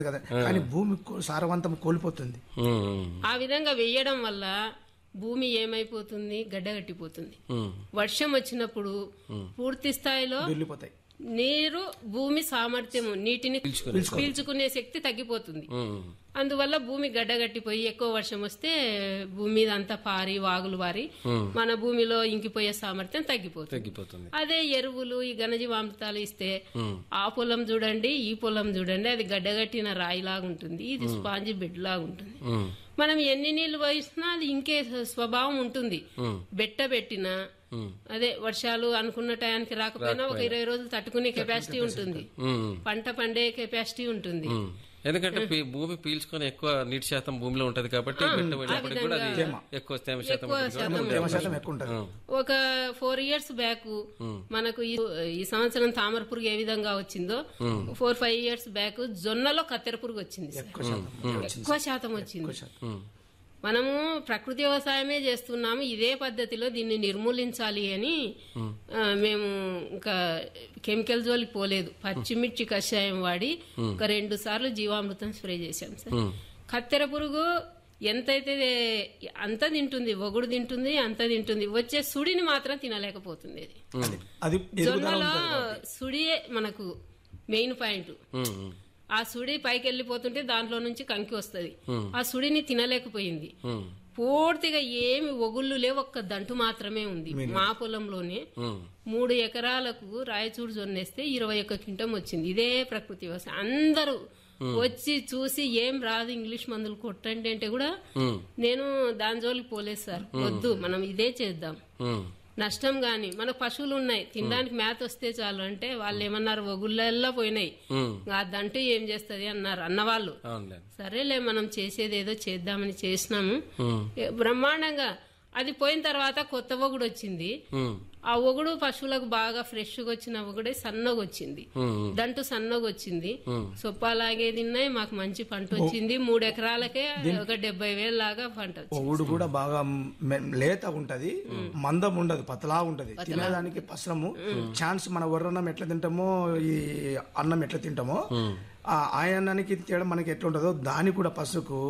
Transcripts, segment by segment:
కదా కానీ భూమి కో- సారవంతం కోల్పోతుంది ఉమ్, ఉమ్, ఆ విధంగా వేయడం వల్ల భూమి ఏమైపోతుంది గడ్డగట్టిపోతుంది ఉమ్, వర్షం వచ్చినప్పుడు పూర్తి స్థాయిలో వెళ్ళిపోతాయి నీరు భూమి సామర్థ్యము నీటిని పీల్చుకునే శక్తి తగ్గిపోతుంది ఉమ్, అందువల్ల భూమి గడ్డగట్టిపోయి ఎక్కువ వర్షం వస్తే భూమి మీద అంతా పారి వాగులు వారి మన భూమిలో ఇంకిపోయే సామర్థ్యం తగ్గిపోతుంది తగ్గిపోతుంది అదే ఎరువులు ఈ ఘనజీవామృతాలు ఇస్తే ఆ పొలం చూడండి ఈ పొలం చూడండి అది గడ్డగట్టిన రాయిలాగా ఉంటుంది ఇది స్పాంజి బెడ్ లాగా ఉంటుంది ఉమ్, మనం ఎన్ని నీళ్లు పోయినా అది ఇంకే స్వభావం ఉంటుంది బెట్ట పెట్టినా అదే వర్షాలు అనుకున్న టయానికి రాకపోయినా ఒక ఇరవై రోజులు తట్టుకునే కెపాసిటీ ఉంటుంది ఉమ్, పంట పండే కెపాసిటీ ఉంటుంది ఉమ్. ఎందుకంటే పీ- భూమి పీల్చుకొని ఎక్కువ నీటి శాతం భూమిలో ఉంటది కాబట్టి బిడ్డ పడినప్పటికి కూడా అది ఎక్కువ తేమ శాతం ఎక్కువ ఉంటుంది శాతం కాబట్టి తేమ శాతం ఎక్కువ ఉంటుంది ఒక ఫోర్ ఇయర్స్ బ్యాక్ మనకు ఈ- ఈ సంవత్సరం తామర పురుగు ఏ విధంగా వచ్చిందో ఫోర్ ఫైవ్ ఇయర్స్ బ్యాక్ జొన్నలో కత్తెర పురుగు వచ్చింది సార్. ఎక్కువ శాతం ఎక్కువ శాతం వచ్చింది మనము ప్రకృతి వ్యవసాయమే చేస్తున్నాము ఇదే పద్ధతిలో దీన్ని నిర్మూలించాలి అని ఆ, మేము ఇంకా కెమికల్ జోలికి పోలేదు పచ్చిమిర్చి కషాయం వాడి ఒక రెండు సార్లు జీవామృతం స్ప్రే చేశాం సార్ కత్తెర పురుగు ఎంతైతే అంత తింటుంది ఒగుడు తింటుంది అంత తింటుంది వచ్చే సుడిని మాత్రం తినలేకపోతుంది అది అది ఎదుగుదల జొన్నలో సుడియే మనకు మెయిన్ పాయింట్ ఉమ్, ఉమ్, ఆ సుడి పైకి వెళ్ళిపోతుంటే దాంట్లో నుంచి కంకి వస్తది ఆ సుడిని తినలేకపోయింది ఉమ్, పూర్తిగా ఏమి ఒగుళ్ళు లేవు ఒక్క దంటు మాత్రమే ఉంది మా పొలంలోనే ఉమ్, మూడు ఎకరాలకు రాయచూడు జొన్నేస్తే ఇరవై ఒక్క క్వింటం వచ్చింది ఇదే ప్రకృతి వ్యవసాయం అందరూ వచ్చి చూసి ఏం రాదు ఇంగ్లీష్ మందులు కొట్టండి అంటే కూడా ఉమ్, నేను దాని జోలికి పోలేదు సార్ వద్దు మనం ఇదే చేద్దాం ఉమ్, నష్టం గాని మనకు పశువులు ఉన్నాయి తినడానికి మేత వస్తే చాలు అంటే వాళ్ళు ఏమన్నారు ఒగుళ్ళెల్లా పోయినాయి ఉమ్. అదంటూ ఏం చేస్తది అన్నారు అన్నవాళ్ళు అవునులే సరేలే మనం చేసేది ఏదో చేద్దామని చేసినాము ఉమ్, ఏ, బ్రహ్మాండంగా అది పోయిన తర్వాత కొత్త ఒగుడు వచ్చింది ఉమ్, ఆ ఒగుడు పశువులకు బాగా ఫ్రెష్ గా వచ్చిన ఒగుడే సన్నగా వచ్చింది ఉమ్, దంటు సన్నగా వచ్చింది సొప్ప అలాగే తిన్నాయి మాకు మంచి పంట వచ్చింది మూడు ఎకరాలకే ఒక డెబ్బై వేలు లాగా పంట వచ్చింది ఒవుడు కూడా బాగా మె- లేత ఉంటది మందం ఉండదు పతలా ఉంటది తినడానికి పసరము ఛాన్స్ మన వరన్నం ఎట్లా తింటామో ఈ అన్నం ఎట్లా తింటామో ఆ ఆ అన్నానికి తేడా మనకి ఎట్లా ఉంటుందో దానికి కూడా పసుకు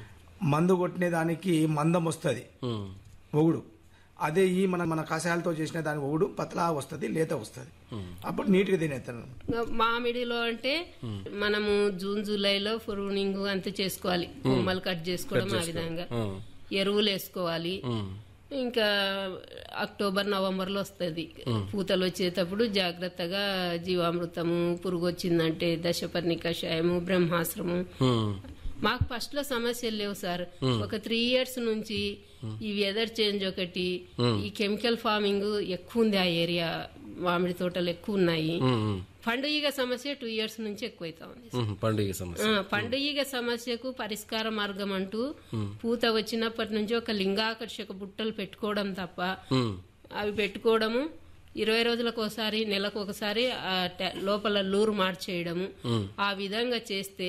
మందు కొట్టిన దానికి మందం వస్తది ఉమ్, ఒగుడు అదే ఈ మన మన కషాయాలతో చేసిన దాని ఒగుడు పతలా వస్తది లేత వస్తది అప్పుడు నీట్ గా తినేస్తాను ఇంకా మామిడిలో అంటే మనము జూన్ జూలైలో ప్రూనింగ్ అంత చేసుకోవాలి కొమ్మలు కట్ చేసుకోవడం ఆ విధంగా ఉమ్, ఎరువులు వేసుకోవాలి ఉమ్, ఇంకా అక్టోబర్ నవంబర్ లో వస్తుంది పూతలు వచ్చేటప్పుడు జాగ్రత్తగా జీవామృతము పురుగు వచ్చిందంటే దశపర్ణి కషాయము బ్రహ్మాశ్రము ఉమ్, మాకు ఫస్ట్ లో సమస్యలు లేవు సార్ ఒక త్రీ ఇయర్స్ నుంచి ఈ వెదర్ చేంజ్ ఒకటి ఈ కెమికల్ ఫార్మింగ్ ఎక్కువ ఉంది ఆ ఏరియా మామిడి తోటలు ఎక్కువ ఉన్నాయి ఉమ్, పండుగ సమస్య టూ ఇయర్స్ నుంచి ఎక్కువైతా ఉంది ఉమ్, పండుగ సమస్య ఆ, పండుగ సమస్యకు పరిష్కార మార్గం అంటూ పూత వచ్చినప్పటి నుంచి ఒక లింగాకర్షక బుట్టలు పెట్టుకోవడం తప్ప ఉమ్, అవి పెట్టుకోవడము ఇరవై రోజులకు ఒకసారి నెలకు ఒకసారి ఆ ట్యా- లోపల లూరు మార్చేయడము ఆ విధంగా చేస్తే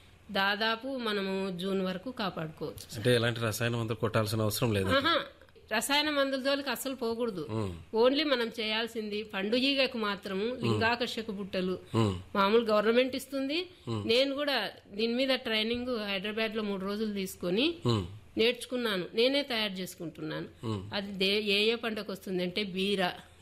దాదాపు మనము జూన్ వరకు కాపాడుకోవచ్చు అంటే ఎలాంటి రసాయన మందులు కొట్టాల్సిన అవసరం లేదు ఆహా, రసాయన మందుల జోలికి అస్సలు పోకూడదు ఓన్లీ మనం చేయాల్సింది పండుగకు మాత్రము లింగాకర్షక బుట్టలు మామూలు గవర్నమెంట్ ఇస్తుంది నేను కూడా దీని మీద ట్రైనింగ్ హైదరాబాద్ లో మూడు రోజులు తీసుకొని ఉమ్, నేర్చుకున్నాను నేనే తయారు చేసుకుంటున్నాను అది దే- ఏ ఏ పంటకు వస్తుంది అంటే బీర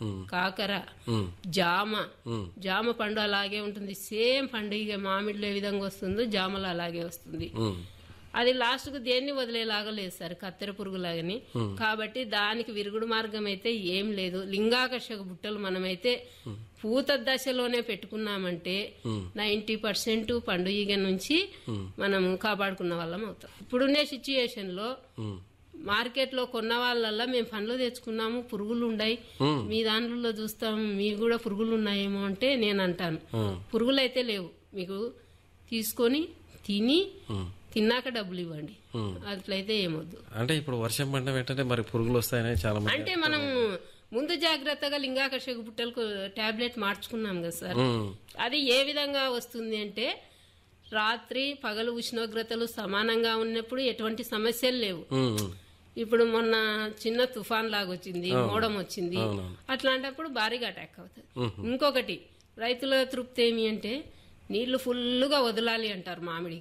కాకర ఉమ్, జామ జామ పండు అలాగే ఉంటుంది సేమ్ పండు ఇక మామిడిలో ఏ విధంగా వస్తుందో జామలో అలాగే వస్తుంది ఉమ్, అది లాస్ట్ కు దేన్ని వదిలేలాగా లేదు సార్ కత్తెర పురుగులాగని కాబట్టి దానికి విరుగుడు మార్గం అయితే ఏం లేదు లింగాకర్షక బుట్టలు మనమైతే పూత దశలోనే పెట్టుకున్నామంటే నైన్టీ పర్సెంట్ పండుగ నుంచి మనము కాపాడుకున్న వాళ్ళం అవుతాం ఇప్పుడున్నే సిచ్యుయేషన్ లో ఉమ్, మార్కెట్ లో కొన్న వాళ్ళల్లా మేము పండ్లు తెచ్చుకున్నాము పురుగులు ఉన్నాయి మీ దాంట్లో చూస్తాం మీకు కూడా పురుగులు ఉన్నాయేమో అంటే నేను అంటాను పురుగులు అయితే లేవు మీకు తీసుకొని తిని తిన్నాక డబ్బులు ఇవ్వండి అట్లయితే ఏమొద్దు అంటే ఇప్పుడు వర్షం పడిన వెంటనే మరి పురుగులు వస్తాయని చాలా మంది అంటే మనం ముందు జాగ్రత్తగా లింగాకర్షక బుట్టలకు టాబ్లెట్ మార్చుకున్నాం కదా సార్ ఉమ్, అది ఏ విధంగా వస్తుంది అంటే రాత్రి పగలు ఉష్ణోగ్రతలు సమానంగా ఉన్నప్పుడు ఎటువంటి సమస్యలు లేవు ఉమ్, ఉమ్, ఇప్పుడు మొన్న చిన్న తుఫాన్ లాగా వచ్చింది మోడం వచ్చింది అట్లాంటప్పుడు భారీగా అటాక్ అవుతుంది ఇంకొకటి రైతుల తృప్తి ఏమి అంటే నీళ్లు ఫుల్గా వదలాలి అంటారు మామిడి